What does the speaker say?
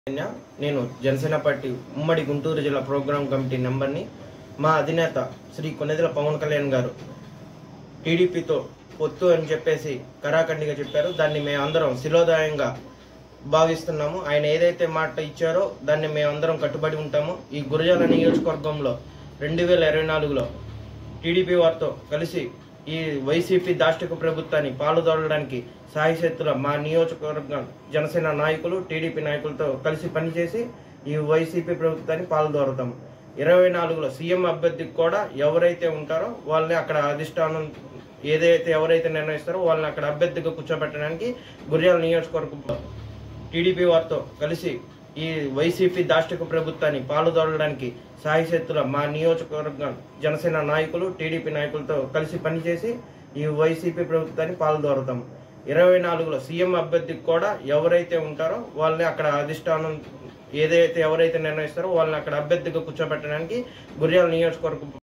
కన్య. నేను జనసేన పార్టీ ఉమ్మడి గుంటూరు జిల్లా ప్రోగ్రాం కమిటీ నెంబర్ని మా అధినేత శ్రీ కొనెదల పవన్ కళ్యాణ్ గారు టీడీపీతో పొత్తు అని చెప్పేసి కరాఖండిగా చెప్పారు దాన్ని మేమందరం శిలోదాయంగా భావిస్తున్నాము ఆయన ఏదైతే మాట ఇచ్చారో దాన్ని మేమందరం కట్టుబడి ఉంటాము ఈ గురజాల నియోజకవర్గంలో రెండు వేల ఇరవై నాలుగులో టీడీపీ వారితో కలిసి ఈ వైసీపీ దాష్టిక ప్రభుత్వాన్ని పాలుదోడడానికి సాయశక్తుల మా నియోజకవర్గం జనసేన నాయకులు టీడీపీ నాయకులతో కలిసి పనిచేసి ఈ వైసీపీ ప్రభుత్వాన్ని పాలుదోరతాము ఇరవై నాలుగులో సీఎం అభ్యర్థికి కూడా ఎవరైతే ఉంటారో వాళ్ళని అక్కడ అధిష్టానం ఏదైతే ఎవరైతే నిర్ణయిస్తారో వాళ్ళని అక్కడ అభ్యర్థిగా కూర్చోబెట్టడానికి గుర్యాల నియోజకవర్గంలో టీడీపీ వారితో కలిసి ఈ వైసీపీ దాష్టిక ప్రభుత్వాన్ని పాలుదోడడానికి సాయశక్తుల మా నియోజకవర్గం జనసేన నాయకులు టీడీపీ నాయకులతో కలిసి పనిచేసి ఈ వైసీపీ ప్రభుత్వాన్ని పాలుదోరతాము ఇరవై నాలుగులో సీఎం అభ్యర్థికి కూడా ఎవరైతే ఉంటారో వాళ్ళని అక్కడ అధిష్టానం ఏదైతే ఎవరైతే నిర్ణయిస్తారో వాళ్ళని అక్కడ అభ్యర్థిగా కూర్చోబెట్టడానికి గుర్యాల నియోజకవర్గం